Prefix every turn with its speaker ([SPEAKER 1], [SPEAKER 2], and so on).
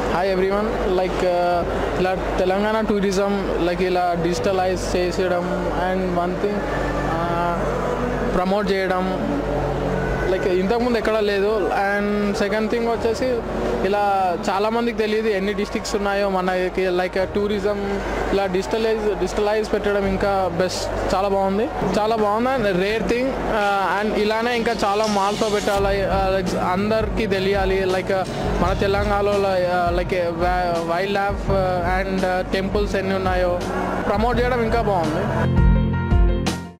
[SPEAKER 1] hi everyone like ఇలా Telangana tourism like ఇలా digitalize చేసేయడం అండ్ వన్ థింగ్ ప్రమోట్ చేయడం లైక్ ఇంతకుముందు ఎక్కడ లేదు అండ్ సెకండ్ థింగ్ వచ్చేసి ఇలా చాలామందికి తెలియదు ఎన్ని డిస్ట్రిక్ట్స్ ఉన్నాయో మనకి లైక్ టూరిజం ఇలా డిజిటలైజ్ డిజిటలైజ్ పెట్టడం ఇంకా బెస్ట్ చాలా బాగుంది చాలా బాగుంది అండ్ రేర్ థింగ్ అండ్ ఇలానే ఇంకా చాలా మాల్స్లో పెట్టాలి లైక్ అందరికీ తెలియాలి లైక్ మన తెలంగాణలో like wildlife and temples ఎన్ని ఉన్నాయో ప్రమోట్ చేయడం ఇంకా బాగుంది